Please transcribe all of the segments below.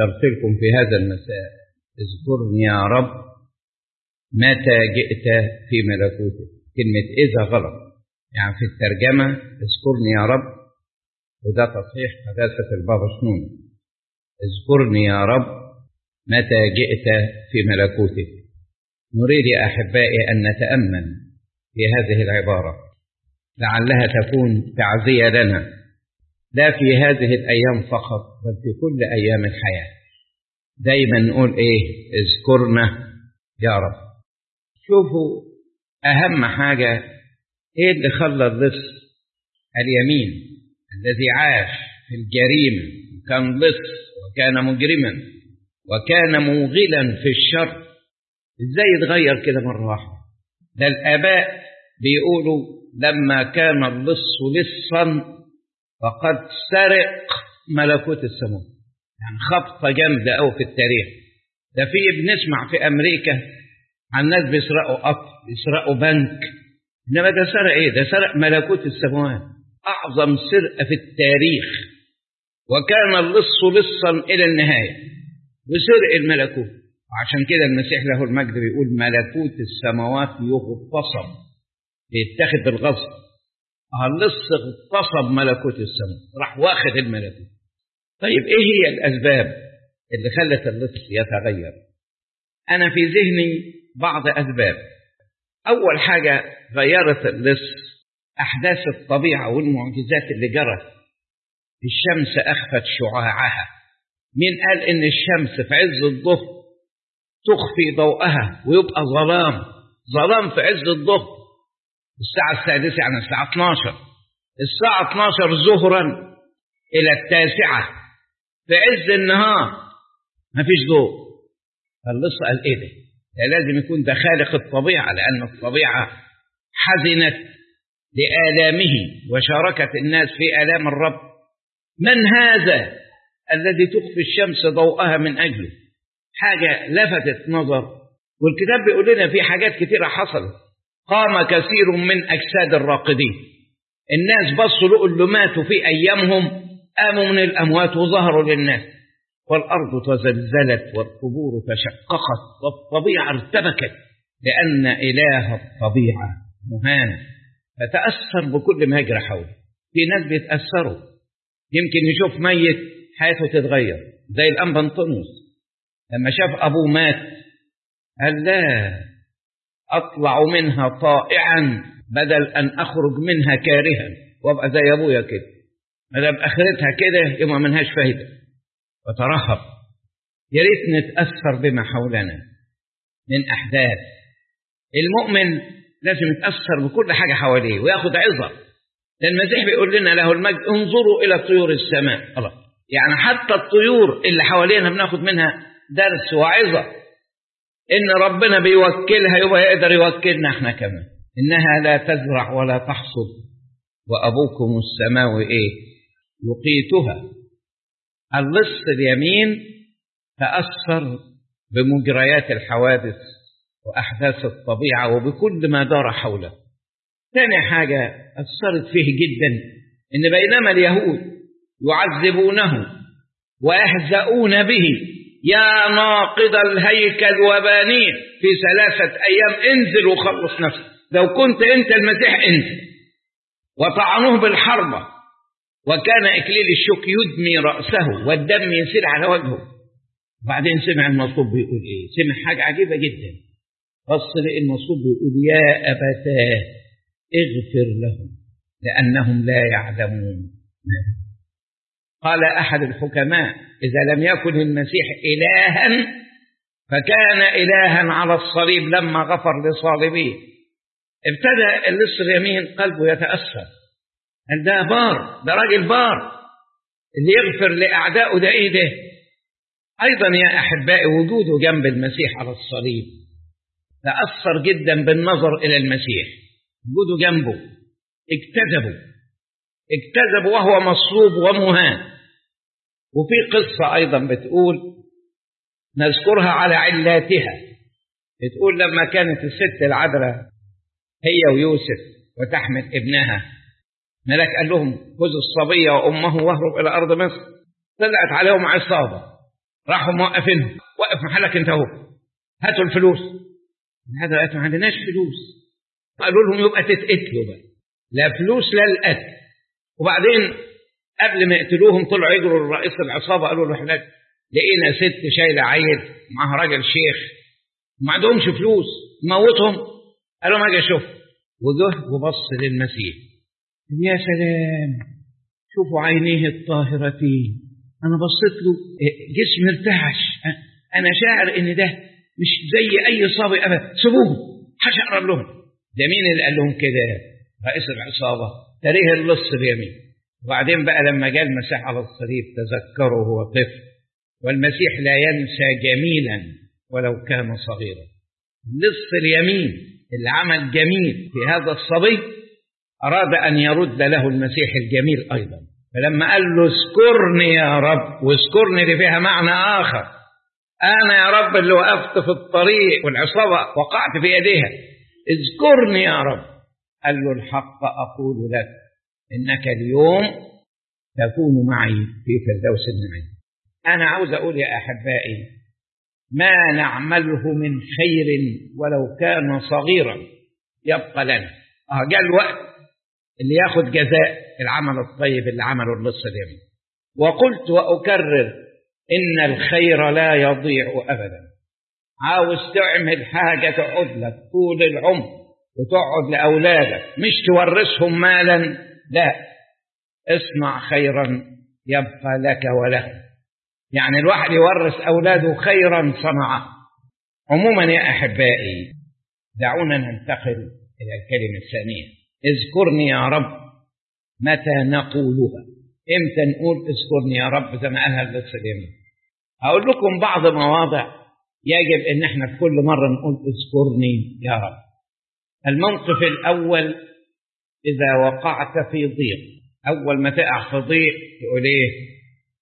بشرت لكم في هذا المساء اذكرني يا رب متى جئت في ملكوتك كلمة إذا غلط يعني في الترجمة اذكرني يا رب وده تصحيح قداسة البابا شنون اذكرني يا رب متى جئت في ملكوتك نريد يا أحبائي أن نتأمل في هذه العبارة لعلها تكون تعزية لنا لا في هذه الأيام فقط بل في كل أيام الحياة دايما نقول إيه اذكرنا يا رب شوفوا أهم حاجة إيه اللي خلى اللص اليمين الذي عاش في الجريمة كان لص وكان مجرما وكان موغلا في الشر ازاي يتغير كده مرة واحدة ده الآباء بيقولوا لما كان اللص لصا فقد سرق ملكوت السماء يعني خبطة جامدة أوي في التاريخ ده في بنسمع في أمريكا عن ناس بيسرقوا قطر بيسرقوا بنك إنما ده سرق إيه؟ ده سرق ملكوت السماوات أعظم سرقة في التاريخ وكان اللص لصا إلى النهاية بسرق الملكوت وعشان كده المسيح له المجد بيقول ملكوت السماوات يغتصب بيتاخد بالغصب اللص اغتصب ملكوت السماء راح واخد الملكوت طيب ايه هي الاسباب اللي خلت اللص يتغير انا في ذهني بعض اسباب اول حاجه غيرت اللص احداث الطبيعه والمعجزات اللي جرت الشمس اخفت شعاعها مين قال ان الشمس في عز الظهر تخفي ضوءها ويبقى ظلام ظلام في عز الظهر الساعة السادسة يعني الساعة 12 الساعة 12 ظهرا إلى التاسعة في عز النهار ما فيش ضوء فاللص قال إيه ده؟ ده لازم يكون ده خالق الطبيعة لأن الطبيعة حزنت لآلامه وشاركت الناس في آلام الرب من هذا الذي تخفي الشمس ضوءها من أجله حاجة لفتت نظر والكتاب بيقول لنا في حاجات كتيرة حصلت قام كثير من أجساد الراقدين الناس بصوا لقوا اللي ماتوا في أيامهم قاموا من الأموات وظهروا للناس والأرض تزلزلت والقبور تشققت والطبيعة ارتبكت لأن إله الطبيعة مهان فتأثر بكل ما يجري حوله في ناس بيتأثروا يمكن يشوف ميت حياته تتغير زي الأنبا انطونيوس لما شاف أبوه مات قال لا أطلع منها طائعا بدل أن أخرج منها كارها وأبقى زي أبويا كده ما دام آخرتها كده يبقى منهاش فايدة وترهب يا ريت نتأثر بما حولنا من أحداث المؤمن لازم يتأثر بكل حاجة حواليه وياخد عظة ده المسيح بيقول لنا له المجد انظروا إلى طيور السماء الله يعني حتى الطيور اللي حوالينا بناخد منها درس وعظة إن ربنا بيوكلها يبقى يقدر يوكلنا احنا كمان إنها لا تزرع ولا تحصد وأبوكم السماوي إيه يقيتها اللص اليمين تأثر بمجريات الحوادث وأحداث الطبيعة وبكل ما دار حوله ثاني حاجة أثرت فيه جدا إن بينما اليهود يعذبونه ويهزؤون به يا ناقض الهيكل وبانيه في ثلاثة أيام انزل وخلص نفسك لو كنت أنت المسيح انزل وطعنوه بالحربة وكان إكليل الشوك يدمي رأسه والدم يسيل على وجهه بعدين سمع المصلوب بيقول إيه سمع حاجة عجيبة جدا بص لقى المصلوب بيقول يا أبتاه اغفر لهم لأنهم لا يعلمون قال أحد الحكماء إذا لم يكن المسيح إلها فكان إلها على الصليب لما غفر لصالبيه ابتدى اللص اليمين قلبه يتأثر قال ده بار ده راجل بار اللي يغفر لأعدائه ده إيه ده أيضا يا أحبائي وجوده جنب المسيح على الصليب تأثر جدا بالنظر إلى المسيح وجوده جنبه اكتذبوا اكتذبوا وهو مصلوب ومهان وفي قصة أيضا بتقول نذكرها على علاتها بتقول لما كانت الست العذراء هي ويوسف وتحمل ابنها ملاك قال لهم خذوا الصبية وأمه واهرب إلى أرض مصر طلعت عليهم عصابة راحوا موقفينهم وقف محلك انت اهو هاتوا الفلوس هذا قالت ما عندناش فلوس قالوا لهم يبقى تتقتلوا بقى لا فلوس لا القتل وبعدين قبل ما يقتلوهم طلعوا يجروا لرئيس العصابه قالوا له احنا لقينا ست شايله عيل معاها راجل شيخ وما عندهمش فلوس موتهم قالوا ما اجي اشوف وجه وبص للمسيح يا سلام شوفوا عينيه الطاهرتين انا بصيت له جسمي ارتعش انا شاعر ان ده مش زي اي صبي ابدا سيبوهم حاجه اقرب لهم ده مين اللي قال لهم كده رئيس العصابه تاريه اللص اليمين وبعدين بقى لما جاء المسيح على الصليب تذكره هو طفل والمسيح لا ينسى جميلا ولو كان صغيرا لص اليمين اللي عمل جميل في هذا الصبي أراد أن يرد له المسيح الجميل أيضا فلما قال له اذكرني يا رب واذكرني دي فيها معنى آخر أنا يا رب اللي وقفت في الطريق والعصابة وقعت في يديها اذكرني يا رب قال له الحق أقول لك إنك اليوم تكون معي في فردوس النعيم أنا عاوز أقول يا أحبائي ما نعمله من خير ولو كان صغيرا يبقى لنا اه جاء الوقت اللي ياخد جزاء العمل الطيب اللي عمله اللص اليمين وقلت واكرر ان الخير لا يضيع ابدا عاوز تعمل حاجه تقعد لك طول العمر وتقعد لاولادك مش تورثهم مالا لا اصنع خيرا يبقى لك وله يعني الواحد يورث اولاده خيرا صنعه عموما يا احبائي دعونا ننتقل الى الكلمه الثانيه اذكرني يا رب متى نقولها امتى نقول اذكرني يا رب زي ما قالها اللص اليمين هقول لكم بعض مواضع يجب ان احنا في كل مره نقول اذكرني يا رب الموقف الاول اذا وقعت في ضيق اول ما تقع في ضيق تقول ايه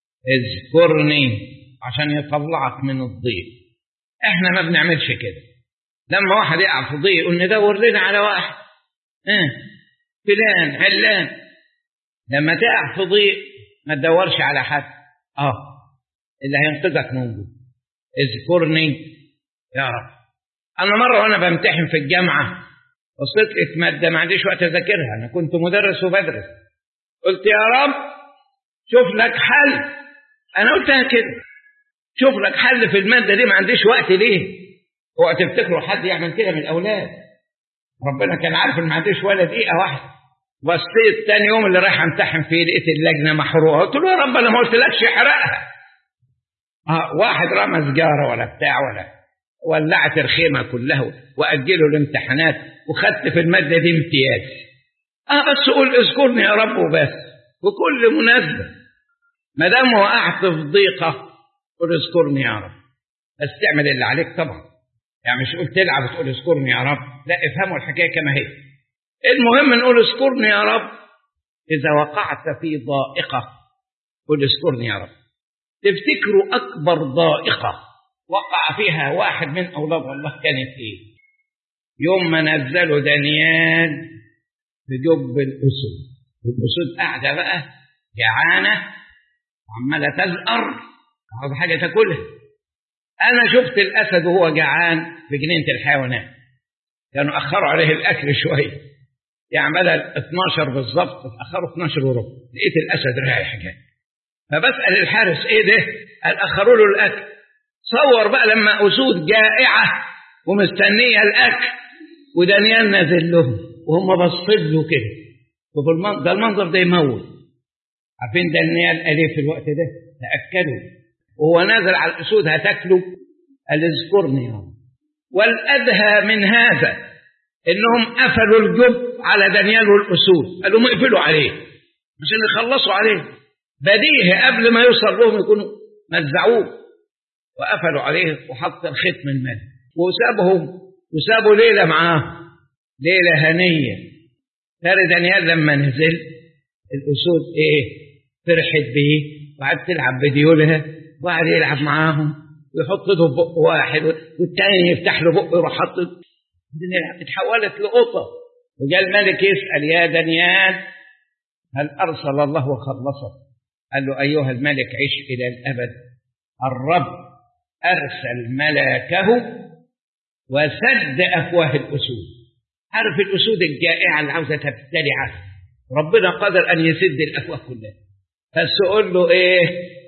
اذكرني عشان يطلعك من الضيق احنا ما بنعملش كده لما واحد يقع في ضيق يقول ندور لنا على واحد اه فلان علان لما تقع في ضيق ما تدورش على حد اه اللي هينقذك موجود اذكرني يا رب انا مره وانا بمتحن في الجامعه وصلت لي ماده ما عنديش وقت اذاكرها انا كنت مدرس وبدرس قلت يا رب شوف لك حل انا قلتها كده شوف لك حل في الماده دي ما عنديش وقت ليه هو تفتكروا حد يعمل كده من الاولاد ربنا كان عارف ان ما عنديش ولا دقيقه واحده بصيت تاني يوم اللي رايح امتحن فيه لقيت اللجنه محروقه قلت له يا رب انا ما قلتلكش احرقها آه واحد رمى سجاره ولا بتاع ولا ولعت الخيمه كلها واجلوا الامتحانات وخدت في الماده دي امتياز اه بس قول اذكرني يا رب وبس وكل مناسبه ما دام وقعت في ضيقه قل اذكرني يا رب بس تعمل اللي عليك طبعا يعني مش قلت تلعب وتقول اذكرني يا رب لا افهموا الحكايه كما هي المهم نقول اذكرني يا رب اذا وقعت في ضائقه قل اذكرني يا رب تفتكروا اكبر ضائقه وقع فيها واحد من اولاد الله كانت ايه يوم ما نزلوا دانيال في جب الاسود الاسود قاعده بقى جعانه وعماله تزقر عاوز حاجه تاكلها انا شفت الاسد وهو جعان في جنينه الحيوانات كانوا اخروا عليه الاكل شويه يعني بدل 12 بالظبط اتاخروا 12 وربع لقيت الاسد رايح جاي فبسال الحارس ايه ده؟ قال اخروا له الاكل صور بقى لما اسود جائعه ومستنيه الاكل ودانيال نازل لهم وهم باصين له كده وفي المنظر ده المنظر ده يموت عارفين دانيال قال ايه في الوقت ده؟ تاكلوا وهو نازل على الاسود هتاكلوا قال اذكرني يا رب والادهى من هذا انهم قفلوا الجب على دانيال والاسود قالوا اقفلوا عليه عشان يخلصوا عليه بديهي قبل ما يوصل لهم يكونوا مزعوه وقفلوا عليه وحط الختم المال وسابهم وسابوا ليله معاه ليله هنيه ترى دانيال لما نزل الاسود ايه فرحت بيه وقعدت تلعب بديولها وقعد يلعب معاهم ويحط له بق واحد والتاني يفتح له بق يروح حاطط الدنيا اتحولت لقطه وجاء الملك يسال يا دانيال هل ارسل الله وخلصك؟ قال له ايها الملك عش الى الابد الرب أرسل ملاكه وسد أفواه الأسود عارف الأسود الجائعة اللي عاوزة تبتلع ربنا قادر أن يسد الأفواه كلها بس قول له إيه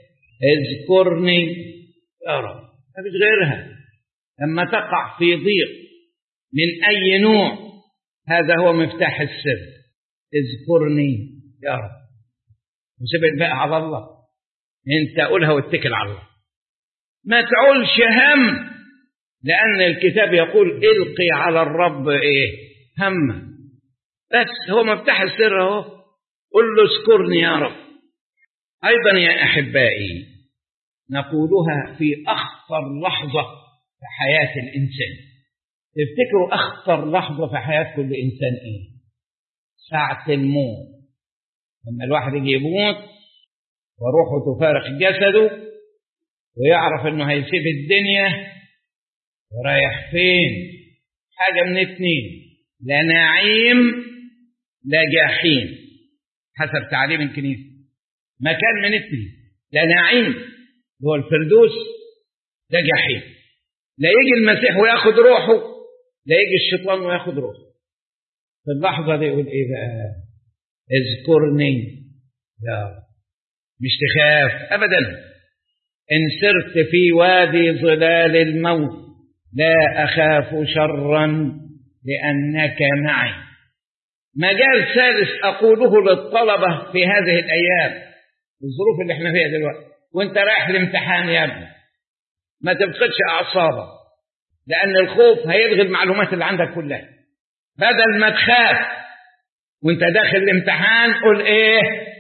اذكرني يا رب مفيش غيرها لما تقع في ضيق من أي نوع هذا هو مفتاح السر اذكرني يا رب وسيب الباقي على الله انت قولها واتكل على الله ما تعولش هم لأن الكتاب يقول القي على الرب ايه هم بس هو مفتاح السر اهو قل له اذكرني يا رب أيضا يا أحبائي نقولها في أخطر لحظة في حياة الإنسان تفتكروا أخطر لحظة في حياة كل إنسان إيه؟ ساعة الموت لما الواحد يجي يموت وروحه تفارق جسده ويعرف إنه هيسيب الدنيا ورايح فين؟ حاجة من اتنين لا نعيم لا جحيم حسب تعليم الكنيسة مكان من اتنين لا نعيم هو الفردوس ده جحيم لا يجي المسيح وياخد روحه لا يجي الشيطان وياخد روحه في اللحظة دي يقول ايه بقى اذكرني يا رب مش تخاف ابدا ان سرت في وادي ظلال الموت لا اخاف شرا لانك معي مجال ثالث اقوله للطلبه في هذه الايام الظروف اللي احنا فيها دلوقتي وانت رايح الامتحان يا ابني ما تفقدش اعصابك لان الخوف هيلغي المعلومات اللي عندك كلها بدل ما تخاف وانت داخل الامتحان قول ايه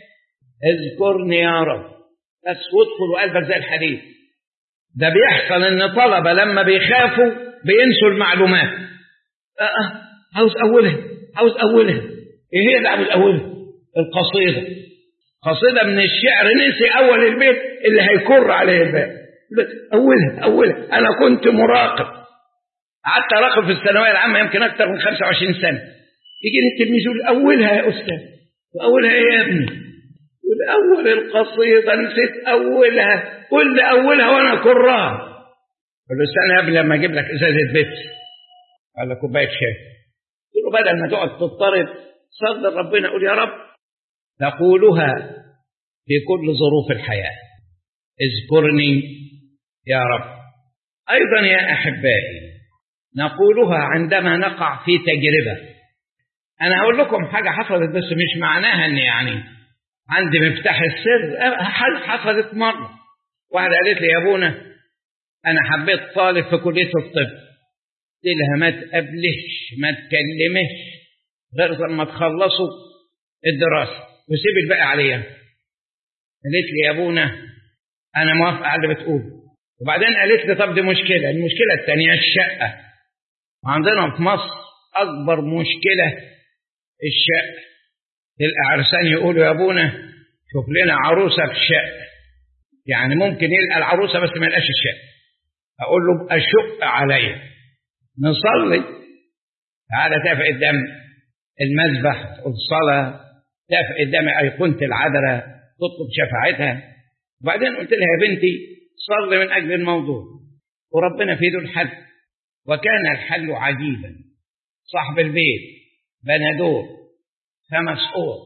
اذكرني يا رب بس وادخل وقلبك زي الحديد ده بيحصل ان طلبه لما بيخافوا بينسوا المعلومات اه اه عاوز اولها عاوز اولها ايه هي اللي عاوز اولها القصيده قصيده من الشعر نسي اول البيت اللي هيكر عليه الباقي اولها اولها انا كنت مراقب قعدت اراقب في الثانويه العامه يمكن اكثر من 25 سنه يجي التلميذ يقول اولها يا استاذ واولها ايه يا ابني يقول اول القصيده نسيت اولها قل لي اولها وانا كراها قال له استنى قبل لما اجيب لك ازازه بيبسي ولا كوبايه شاي قلت له بدل ما تقعد تضطرب صدر ربنا قول يا رب تقولها في كل ظروف الحياه اذكرني يا رب ايضا يا احبائي نقولها عندما نقع في تجربه انا هقول لكم حاجه حصلت بس مش معناها ان يعني عندي مفتاح السر حصلت مره واحده قالت لي يا ابونا انا حبيت طالب في كليه الطب قلت لها ما تقابلش ما تكلمش غير لما تخلصوا الدراسه وسيب الباقي عليا قالت لي يا ابونا انا موافقه على اللي بتقوله وبعدين قالت لي طب دي مشكله المشكله الثانيه الشقه وعندنا في مصر اكبر مشكله الشقه العرسان يقولوا يا ابونا شوف لنا عروسه في الشقه يعني ممكن يلقى العروسه بس ما يلقاش الشقه اقول له ابقى شق عليا نصلي تعالى تقف قدام المذبح تقول صلاه تقف قدام ايقونه العذراء تطلب شفاعتها وبعدين قلت لها يا بنتي صلي من اجل الموضوع وربنا في له الحل وكان الحل عجيبا صاحب البيت بنى دور خمس اوض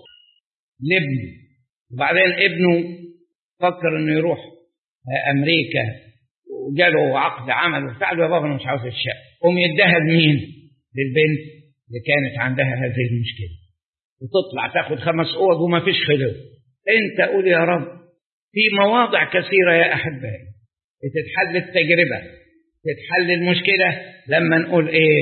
لابنه وبعدين ابنه فكر انه يروح امريكا وجاله عقد عمل وبتاع له يا بابا انا مش عاوز الشقه قوم يديها لمين؟ للبنت اللي كانت عندها هذه المشكله وتطلع تاخد خمس اوض وما فيش خلو انت قول يا رب في مواضع كثيره يا احبائي بتتحل التجربه تتحل المشكله لما نقول ايه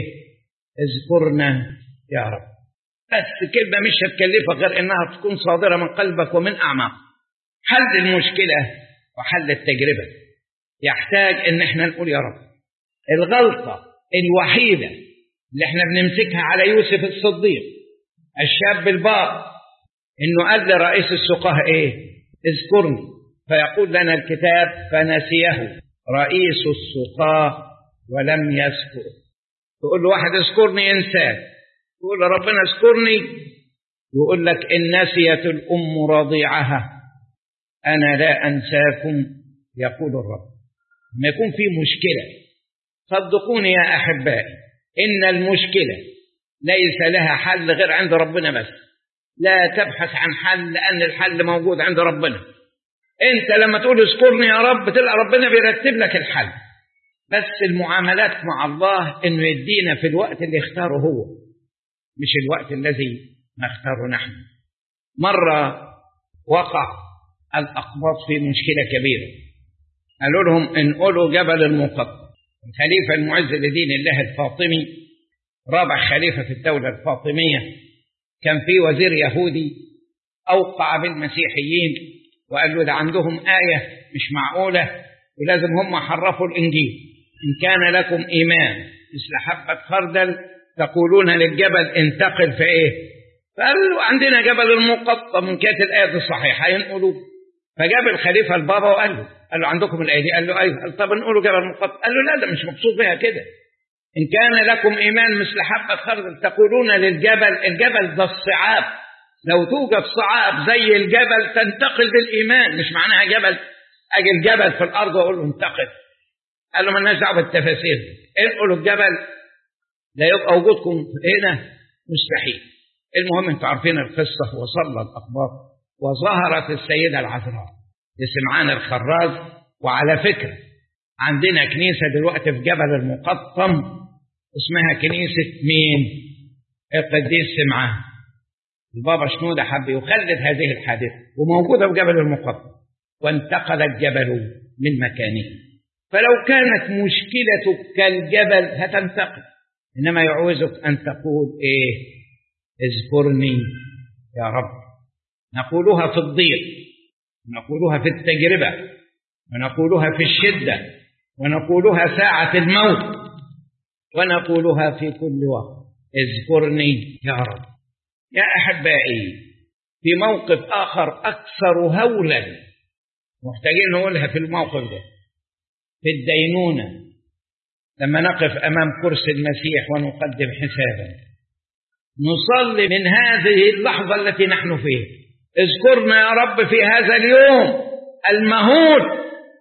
اذكرنا يا رب بس كلمه مش هتكلفك غير انها تكون صادره من قلبك ومن اعماق حل المشكله وحل التجربه يحتاج ان احنا نقول يا رب الغلطه الوحيده اللي احنا بنمسكها على يوسف الصديق الشاب البار انه قال لرئيس السقاه ايه اذكرني فيقول لنا الكتاب فنسيه رئيس السقاه ولم يذكر تقول له واحد اذكرني انسان تقول له ربنا اذكرني يقول لك ان نسيت الام رضيعها انا لا انساكم يقول الرب لما يكون في مشكلة صدقوني يا أحبائي إن المشكلة ليس لها حل غير عند ربنا بس لا تبحث عن حل لأن الحل موجود عند ربنا أنت لما تقول اذكرني يا رب تلقى ربنا بيرتب لك الحل بس المعاملات مع الله إنه يدينا في الوقت اللي اختاره هو مش الوقت الذي نختاره نحن مرة وقع الأقباط في مشكلة كبيرة قالوا لهم انقلوا جبل المقطم الخليفة المعز لدين الله الفاطمي رابع خليفة في الدولة الفاطمية كان في وزير يهودي أوقع بالمسيحيين وقال له ده عندهم آية مش معقولة ولازم هم حرفوا الإنجيل إن كان لكم إيمان مثل حبة خردل تقولون للجبل انتقل في إيه فقال له عندنا جبل المقطم من كانت الآية دي صحيحة ينقلوا فجاب الخليفة البابا وقال له قال له عندكم الآية دي قال له أيوه قال طب نقولوا جبل المقطم قال له لا ده مش مقصود بها كده إن كان لكم إيمان مثل حبة خردل تقولون للجبل الجبل ده الصعاب لو توجد صعاب زي الجبل تنتقل بالإيمان مش معناها جبل أجي الجبل في الأرض وأقول له انتقل قال له مالناش دعوة بالتفاسير انقلوا الجبل لا يبقى وجودكم هنا مستحيل المهم انتوا عارفين القصة وصلى الأخبار وظهرت السيدة العذراء لسمعان الخراز وعلى فكرة عندنا كنيسة دلوقتي في جبل المقطم اسمها كنيسة مين؟ القديس سمعان البابا شنودة حب يخلد هذه الحادثة وموجودة في جبل المقطم وانتقل الجبل من مكانه فلو كانت مشكلتك كالجبل هتنتقل إنما يعوزك أن تقول إيه اذكرني يا رب نقولها في الضيق ونقولها في التجربة ونقولها في الشدة ونقولها ساعة الموت ونقولها في كل وقت اذكرني يا رب يا أحبائي في موقف آخر أكثر هولا محتاجين نقولها في الموقف ده في الدينونة لما نقف أمام كرسي المسيح ونقدم حسابا نصلي من هذه اللحظة التي نحن فيها اذكرنا يا رب في هذا اليوم المهول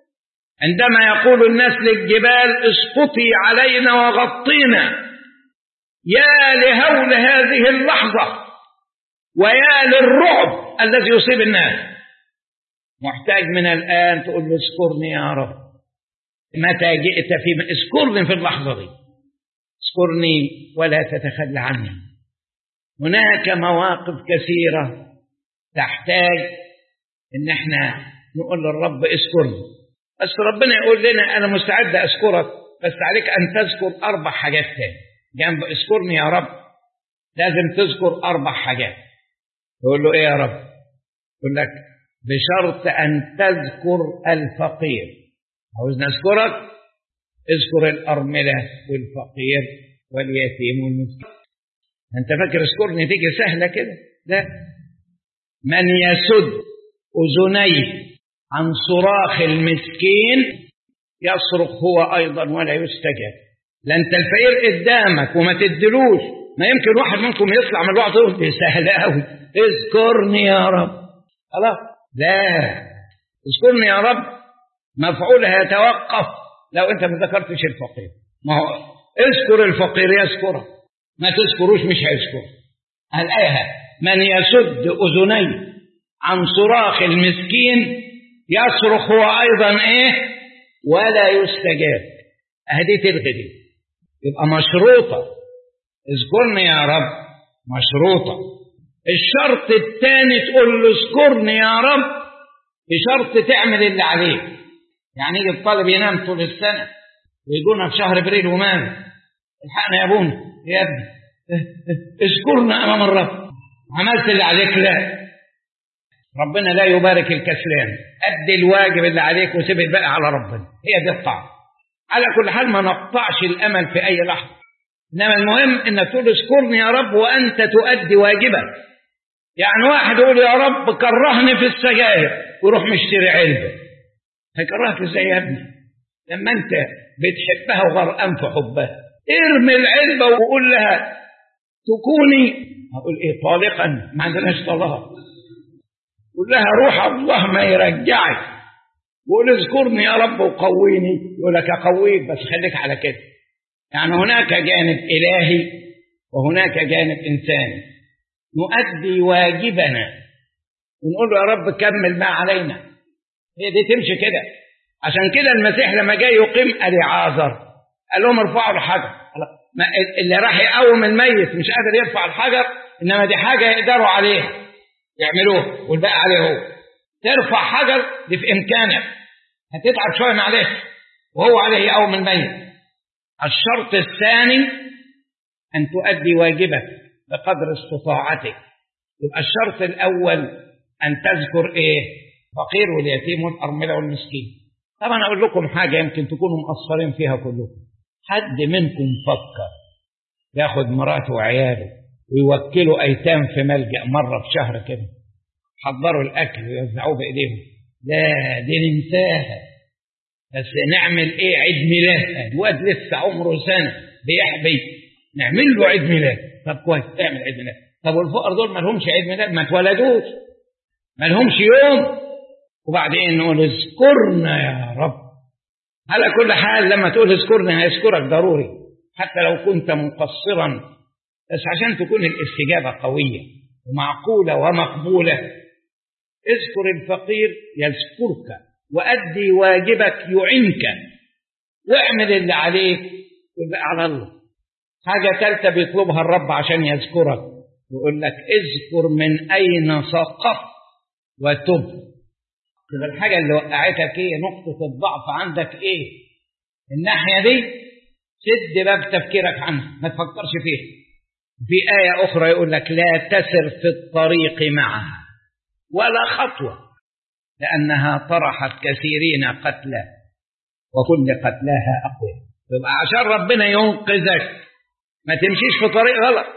عندما يقول الناس للجبال اسقطي علينا وغطينا يا لهول هذه اللحظة ويا للرعب الذي يصيب الناس محتاج من الآن تقول له اذكرني يا رب متى جئت في اذكرني في اللحظة دي اذكرني ولا تتخلى عني هناك مواقف كثيرة تحتاج ان احنا نقول للرب اذكرني بس ربنا يقول لنا انا مستعد اذكرك بس عليك ان تذكر اربع حاجات تاني جنب اذكرني يا رب لازم تذكر اربع حاجات تقول له ايه يا رب يقول لك بشرط ان تذكر الفقير عاوز نذكرك اذكر الارمله والفقير واليتيم والمسكين انت فاكر اذكرني تيجي سهله كده لا من يسد اذنيه عن صراخ المسكين يصرخ هو ايضا ولا يستجاب لا انت الفقير قدامك وما تدلوش ما يمكن واحد منكم يطلع من الوعظ يقول دي سهله قوي اذكرني يا رب خلاص لا اذكرني يا رب مفعولها يتوقف لو انت ما ذكرتش الفقير ما هو اذكر الفقير يذكرك ما تذكروش مش هيذكرك الآية من يسد أذنيه عن صراخ المسكين يصرخ هو أيضا إيه ولا يستجاب هذه تلغي دي يبقى مشروطة اذكرني يا رب مشروطة الشرط الثاني تقول له اذكرني يا رب بشرط تعمل اللي عليك يعني يجي الطالب ينام طول السنة ويجونا في شهر ابريل ومال الحقنا يا ابونا يا ابني اذكرنا امام الرب عملت اللي عليك لا ربنا لا يبارك الكسلان ادي الواجب اللي عليك وسيب الباقي على ربنا هي دي الطاعه على كل حال ما نقطعش الامل في اي لحظه انما المهم انك تقول اذكرني يا رب وانت تؤدي واجبك يعني واحد يقول يا رب كرهني في السجاير ويروح مشتري علبه هيكرهك ازاي يا ابني لما انت بتحبها وغرقان في حبها ارمي العلبه وقول لها تكوني اقول ايه طالقا ما عندناش طلاق قول لها روح الله ما يرجعك وقول اذكرني يا رب وقويني يقول لك اقويك بس خليك على كده يعني هناك جانب الهي وهناك جانب انساني نؤدي واجبنا ونقول له يا رب كمل ما علينا هي دي تمشي كده عشان كده المسيح لما جاي يقيم اليعازر قال لهم ارفعوا الحجر اللي راح يقوم الميت مش قادر يرفع الحجر انما دي حاجه يقدروا عليها يعملوها والباقي عليه هو ترفع حجر دي في امكانك هتتعب شويه معلش وهو عليه يقوم الميت الشرط الثاني ان تؤدي واجبك بقدر استطاعتك يبقى الشرط الاول ان تذكر ايه فقير واليتيم والارمله والمسكين طبعا اقول لكم حاجه يمكن تكونوا مقصرين فيها كلكم حد منكم فكر ياخد مراته وعياله ويوكلوا ايتام في ملجا مره في شهر كده حضروا الاكل ويوزعوه بايديهم لا دي ننساها بس نعمل ايه عيد ميلاد الواد لسه عمره سنه بيحبي نعمل له عيد ميلاد طب كويس اعمل عيد ميلاد طب والفقر دول ما لهمش عيد ميلاد ما اتولدوش ما لهمش يوم وبعدين نقول اذكرنا يا رب على كل حال لما تقول اذكرني هيذكرك ضروري حتى لو كنت مقصرا بس عشان تكون الاستجابة قوية ومعقولة ومقبولة اذكر الفقير يذكرك وأدي واجبك يعنك واعمل اللي عليك يبقى على الله حاجة ثالثة بيطلبها الرب عشان يذكرك يقول لك اذكر من أين سقطت وتب تبقى الحاجة اللي وقعتك ايه نقطة الضعف عندك ايه الناحية دي سد باب تفكيرك عنها ما تفكرش فيها في آية أخرى يقول لك لا تسر في الطريق معها ولا خطوة لأنها طرحت كثيرين قتلى وكل قتلاها أقوى يبقى عشان ربنا ينقذك ما تمشيش في طريق غلط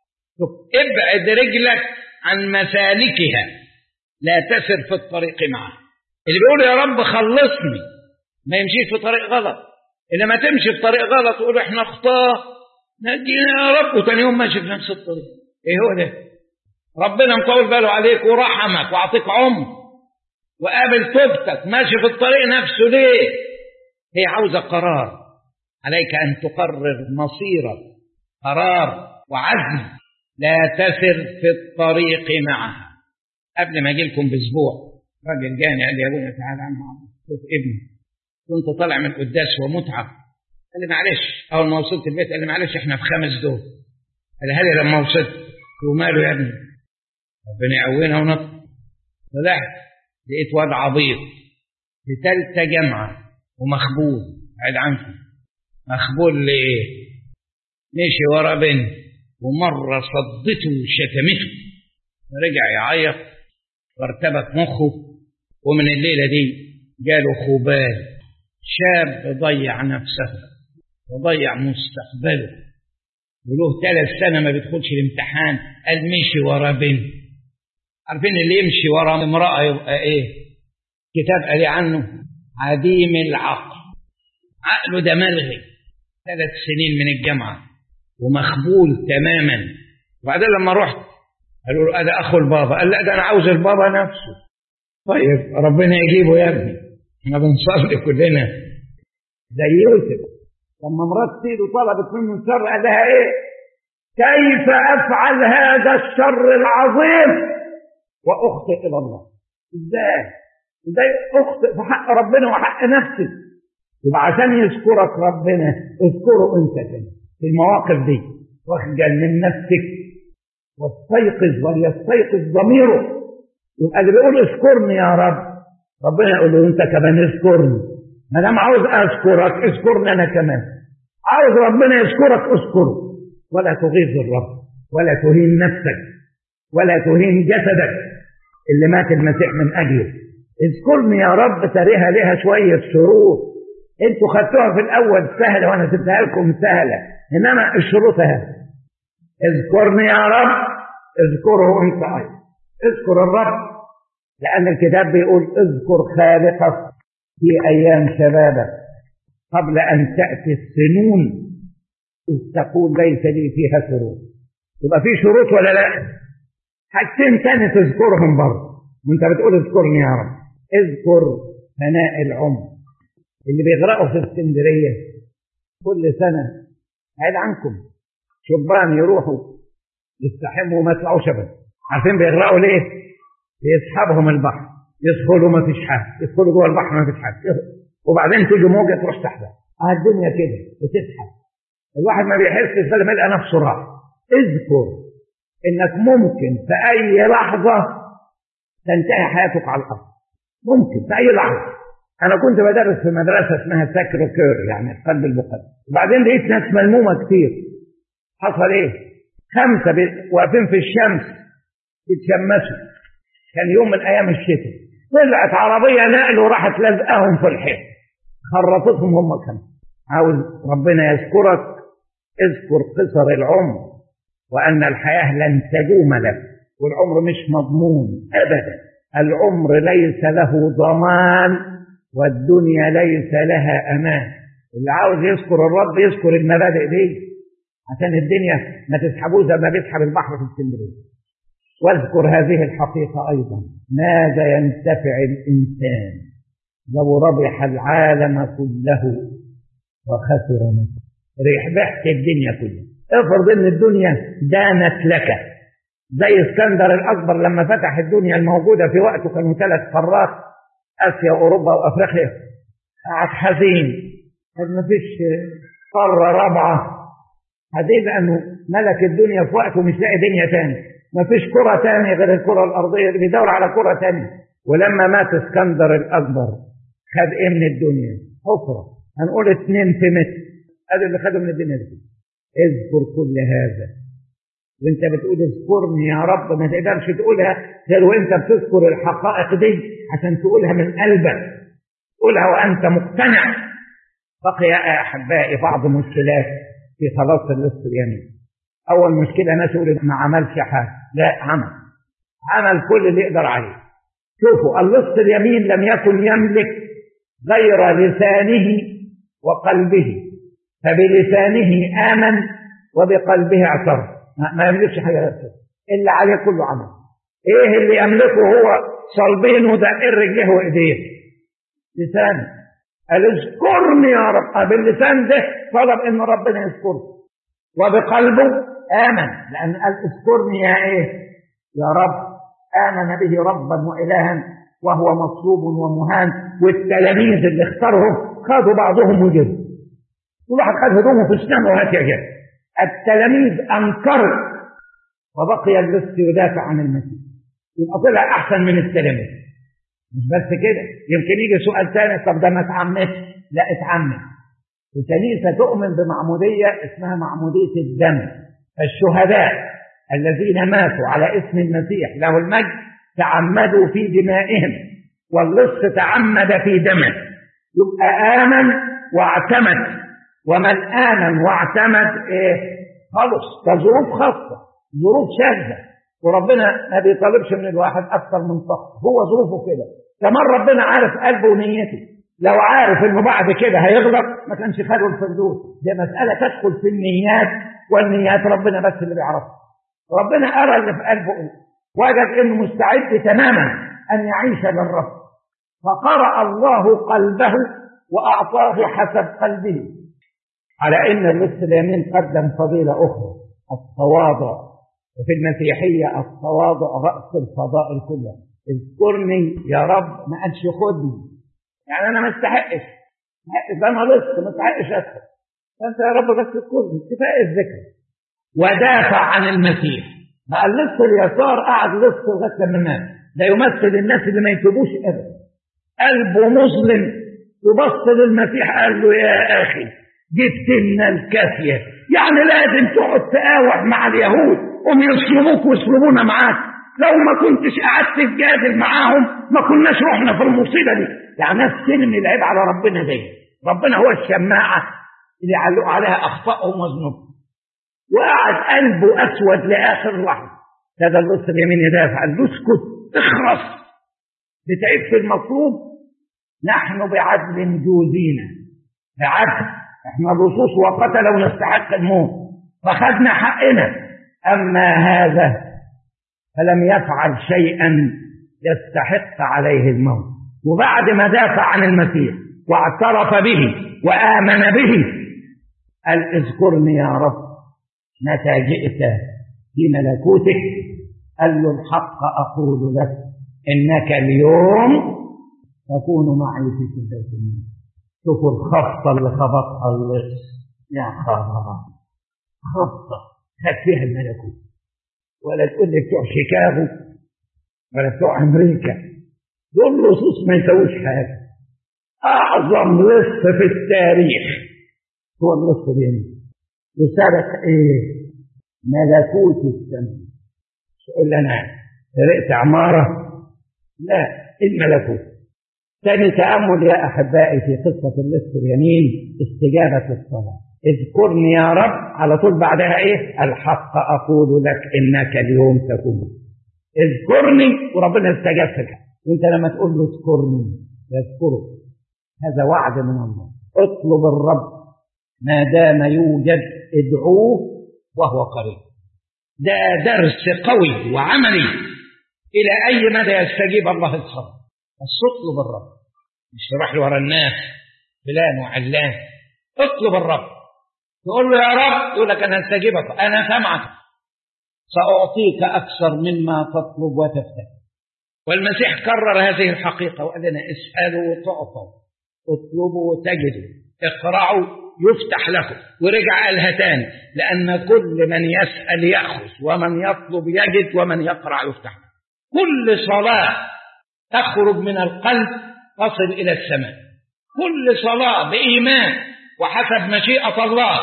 ابعد رجلك عن مسالكها لا تسر في الطريق معها اللي بيقول يا رب خلصني ما يمشيش في طريق غلط اللي ما تمشي في طريق غلط تقول احنا اخطاه نجينا يا رب وتاني يوم ماشي في نفس الطريق ايه هو ده ربنا مطول باله عليك ورحمك وعطيك عمر وقابل توبتك ماشي في الطريق نفسه ليه هي عاوزة قرار عليك أن تقرر مصيرك قرار وعزم لا تسر في الطريق معها قبل ما اجي لكم باسبوع راجل جاني قال لي يا ابونا تعالى عم شوف ابني كنت طالع من القداس ومتعب قال لي معلش اول ما وصلت البيت قال لي معلش احنا في خمس دول قال لي هل لما وصلت وماله يا ابني ربنا يقوينا ونطلع طلعت لقيت واد عبيط في ثالثه جامعه ومخبول بعيد عنكم مخبول ليه؟ مشي ورا بنت ومره صدته وشتمته رجع يعيط وارتبك مخه ومن الليله دي جاله خبال شاب ضيع نفسه وضيع مستقبله وله ثلاث سنة ما بيدخلش الامتحان قال مشي ورا بنت عارفين اللي يمشي ورا امرأة يبقى ايه كتاب قال عنه عديم العقل عقله ده ملغي ثلاث سنين من الجامعة ومخبول تماما وبعدين لما رحت قالوا له ده اخو البابا قال لا ده انا عاوز البابا نفسه طيب ربنا يجيبه يا ابني احنا بنصلي كلنا زي يوسف لما مرات سيده طلبت منه الشر قال لها ايه كيف افعل هذا الشر العظيم واخطئ الى الله ازاي ازاي اخطئ في حق ربنا وحق نفسي يبقى عشان يذكرك ربنا اذكره انت كده في المواقف دي واخجل من نفسك واستيقظ وليستيقظ ضميره يبقى اللي بيقول اذكرني يا رب ربنا يقول له انت كمان اذكرني ما دام عاوز اذكرك اذكرني انا كمان عاوز ربنا يذكرك اذكره ولا تغيظ الرب ولا تهين نفسك ولا تهين جسدك اللي مات المسيح من اجله اذكرني يا رب تاريها لها شويه شروط انتوا خدتوها في الاول سهله وانا سبتها لكم سهله انما الشروط اهي اذكرني يا رب اذكره انت ايضا اذكر الرب لان الكتاب بيقول اذكر خالقك في ايام شبابك قبل ان تاتي السنون اذ تقول ليس لي فيها شروط يبقى في شروط ولا لا حاجتين تاني تذكرهم برضه وانت بتقول اذكرني يا رب اذكر فناء العمر اللي بيغرقوا في اسكندرية كل سنة بعيد عنكم شبان يروحوا يستحموا وما يطلعوش ابدا عارفين بيغرقوا ليه؟ بيسحبهم البحر يدخلوا ما فيش حاجه يدخلوا جوه البحر ما فيش حاجه وبعدين تيجي موجه تروح سحبها اه الدنيا كده بتسحب الواحد ما بيحسش غير ما يلقى نفسه راح اذكر انك ممكن في اي لحظه تنتهي حياتك على الارض ممكن في اي لحظه انا كنت بدرس في مدرسه اسمها ساكرو كير يعني قلب المقدس وبعدين لقيت ناس ملمومه كتير حصل ايه خمسه بي- واقفين في الشمس يتشمسوا كان يوم من ايام الشتاء طلعت عربيه نقل وراحت لازقاهم في الحيط خرطتهم هم كمان عاوز ربنا يذكرك اذكر قصر العمر وان الحياه لن تدوم لك والعمر مش مضمون ابدا العمر ليس له ضمان والدنيا ليس لها امان اللي عاوز يذكر الرب يذكر المبادئ دي عشان الدنيا ما تسحبوه زي ما بيسحب البحر في اسكندريه واذكر هذه الحقيقه ايضا ماذا ينتفع الانسان لو ربح العالم كله وخسر نفسه ربحت الدنيا كلها افرض ان الدنيا دانت لك زي اسكندر الاكبر لما فتح الدنيا الموجوده في وقته كانوا ثلاث قارات اسيا واوروبا وافريقيا قعد حزين قال ما فيش قاره رابعه حزين لانه ملك الدنيا في وقته مش لاقي دنيا تاني ما فيش كره تاني غير الكره الارضيه اللي بيدور على كره تانية ولما مات اسكندر الاكبر خد ايه من الدنيا حفره هنقول اتنين في متر ادي اللي خده من الدنيا دي اذكر كل هذا وانت بتقول اذكرني يا رب ما تقدرش تقولها غير وانت بتذكر الحقائق دي عشان تقولها من قلبك قولها وانت مقتنع بقي يا احبائي بعض مشكلات في خلاص اللص اليمين اول مشكله ناس يقول ما عملش حاجه لا عمل عمل كل اللي يقدر عليه شوفوا اللص اليمين لم يكن يملك غير لسانه وقلبه فبلسانه آمن وبقلبه اعترف ما, ما يملكش حاجة غير كده اللي عليه كله عمل ايه اللي يملكه هو صلبين ودقين رجليه وايديه لسانه قال اذكرني يا رب باللسان ده طلب ان ربنا يذكره وبقلبه آمن لأن قال اذكرني يا ايه يا رب آمن به ربا وإلها وهو مطلوب ومهان والتلاميذ اللي اختارهم خدوا بعضهم وجروا كل واحد خد هدومه في السماء وهات يا جد التلاميذ انكروا وبقي اللص يدافع عن المسيح يبقى طلع احسن من التلاميذ مش بس كده يمكن يجي سؤال ثاني طب ده ما اتعمدش لا اتعمد الكنيسه تؤمن بمعموديه اسمها معموديه الدم الشهداء الذين ماتوا على اسم المسيح له المجد تعمدوا في دمائهم واللص تعمد في دمه يبقى امن واعتمد ومن آمن واعتمد إيه خلص ده ظروف خاصة ظروف شاذة وربنا ما بيطالبش من الواحد أكثر من طاقته هو ظروفه كده كمان ربنا عارف قلبه ونيته لو عارف انه بعد كده هيغلط ما كانش خده الفردوس دي مسألة تدخل في النيات والنيات ربنا بس اللي بيعرفها ربنا أرى اللي في قلبه إيه وجد انه مستعد تماما ان يعيش للرب فقرأ الله قلبه وأعطاه حسب قلبه على ان اللص اليمين قدم فضيله اخرى التواضع وفي المسيحيه التواضع راس الفضائل كلها اذكرني يا رب ما قالش خدني يعني انا ما استحقش ده انا لص ما استحقش ادخل فانت يا رب بس اذكرني كفايه الذكر ودافع عن المسيح بقى اللص اليسار قعد لص لغايه لما مات ده يمثل الناس اللي ما يتوبوش ابدا قلبه مظلم وبص للمسيح قال له يا اخي جبت لنا الكافية يعني لازم تقعد تقاوح مع اليهود هم يصلبوك ويصلبونا معاك لو ما كنتش قعدت تجادل معاهم ما كناش رحنا في المصيبة دي يعني ناس ترمي العيب على ربنا دي ربنا هو الشماعة اللي علقوا عليها أخطائهم وذنوبهم وقعد قلبه أسود لآخر لحظة هذا اللص اليمين يدافع قال له اسكت اخرس بتعيب في المطلوب نحن بعدل جوزينا بعدل احنا لصوص وقتل ونستحق الموت فخدنا حقنا اما هذا فلم يفعل شيئا يستحق عليه الموت وبعد ما دافع عن المسيح واعترف به وآمن به قال اذكرني يا رب متى جئت في ملكوتك قال له الحق أقول لك إنك اليوم تكون معي في سدة شوفوا الخبطة اللي خبطها اللص يا خبر خبطة خد فيها الملكوت ولا تقول لي بتوع شيكاغو ولا بتوع أمريكا دول لصوص ما يسويش حاجة أعظم لص في التاريخ هو اللص ده وسرق إيه؟ ملكوت السماء تقول لي أنا سرقت عمارة لا الملكوت ثاني تأمل يا أحبائي في قصة اللص اليمين استجابة الصلاة اذكرني يا رب على طول بعدها ايه الحق اقول لك انك اليوم تكون اذكرني وربنا استجاب لك وانت لما تقول له اذكرني يذكره هذا وعد من الله اطلب الرب ما دام يوجد ادعوه وهو قريب ده درس قوي وعملي الى اي مدى يستجيب الله الصلاه بس اطلب الرب مش تروح له ورا الناس فلان وعلان اطلب الرب تقول له يا رب يقول لك انا استجيبك انا سمعك ساعطيك اكثر مما تطلب وتفتح والمسيح كرر هذه الحقيقه وقال لنا اسالوا تعطوا اطلبوا تجدوا اقرعوا يفتح لكم ورجع قالها تاني لان كل من يسال ياخذ ومن يطلب يجد ومن يقرع يفتح له كل صلاه تخرج من القلب تصل الى السماء كل صلاه بايمان وحسب مشيئة الله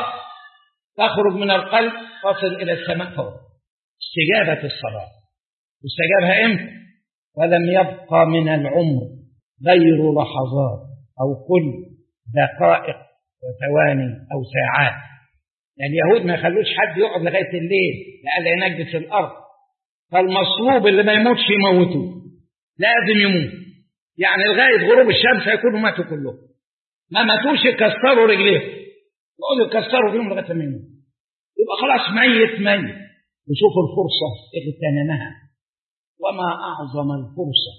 تخرج من القلب تصل إلى السماء فوق استجابة الصلاة استجابها إمتى ولم يبقى من العمر غير لحظات أو كل دقائق وثواني أو ساعات يعني اليهود ما يخلوش حد يقعد لغاية الليل لألا ينجس الأرض فالمصلوب اللي ما يموتش يموتوه لازم يموت يعني لغاية غروب الشمس هيكونوا ماتوا كلهم ما ماتوش يكسروا رجليهم يقعدوا يكسروا فيهم لغايه ما يموت يبقى خلاص ميت ميت وشوفوا الفرصه اغتنمها وما اعظم الفرصه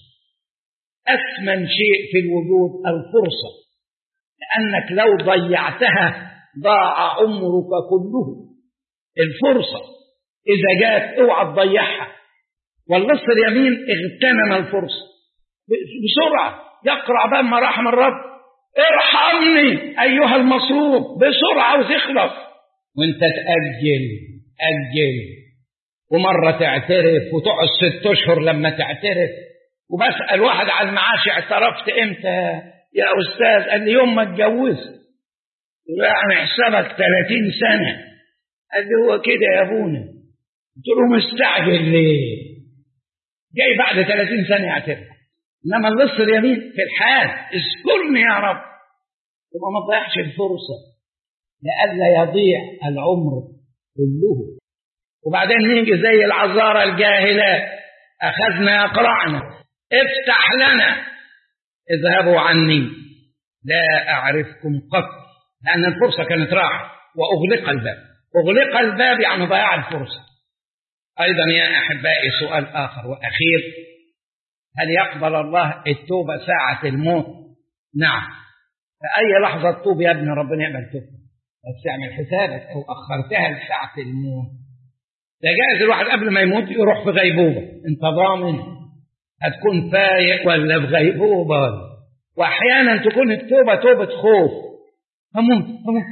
اثمن شيء في الوجود الفرصه لانك لو ضيعتها ضاع عمرك كله الفرصه اذا جاءت اوعى تضيعها والنص اليمين اغتنم الفرصه بسرعه يقرا باب مراحم الرب ارحمني ايها المصروف بسرعه وتخلص وانت تاجل اجل ومره تعترف وتقعد ست اشهر لما تعترف وبسال واحد على المعاش اعترفت امتى يا استاذ قال لي يوم ما اتجوزت يعني حسابك 30 سنه قال لي هو كده يا ابونا قلت له مستعجل ليه جاي بعد 30 سنه يعترف انما اللص اليمين في الحال اذكرني يا رب يبقى ما تضيعش الفرصه لئلا يضيع العمر كله وبعدين نيجي زي العذارى الجاهلات اخذنا يقرعنا افتح لنا اذهبوا عني لا اعرفكم قط لان الفرصه كانت راحت واغلق الباب اغلق الباب يعني ضياع الفرصه ايضا يا احبائي سؤال اخر واخير هل يقبل الله التوبة ساعة الموت؟ نعم في أي لحظة تتوب يا ابني ربنا يقبل توبة بس اعمل حسابك أو أخرتها لساعة الموت ده جائز الواحد قبل ما يموت يروح في غيبوبة أنت ضامن هتكون فايق ولا في غيبوبة وأحيانا تكون التوبة توبة خوف هموت هموت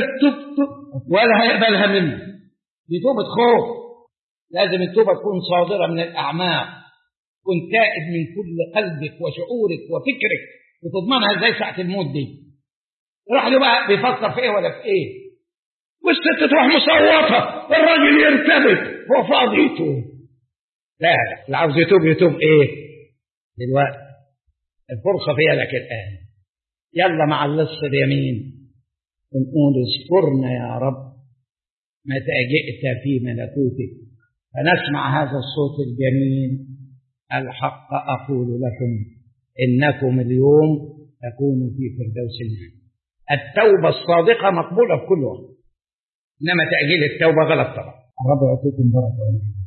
ولا هيقبلها منه دي توبة خوف لازم التوبة تكون صادرة من الأعماق كن تائب من كل قلبك وشعورك وفكرك وتضمنها زي ساعة الموت دي راح له بقى بيفكر في ايه ولا في ايه والست تروح مصوتة الراجل يرتبك هو فاضي يتوب لا لا اللي عاوز يتوب يتوب ايه دلوقتي الفرصة في يدك الآن يلا مع اللص اليمين ونقول اذكرنا يا رب متى جئت في ملكوتك فنسمع هذا الصوت الجميل الحق أقول لكم إنكم اليوم تكونوا في فردوس النعيم التوبة الصادقة مقبولة في كل وقت إنما تأجيل التوبة غلط طبعا رب يعطيكم بركة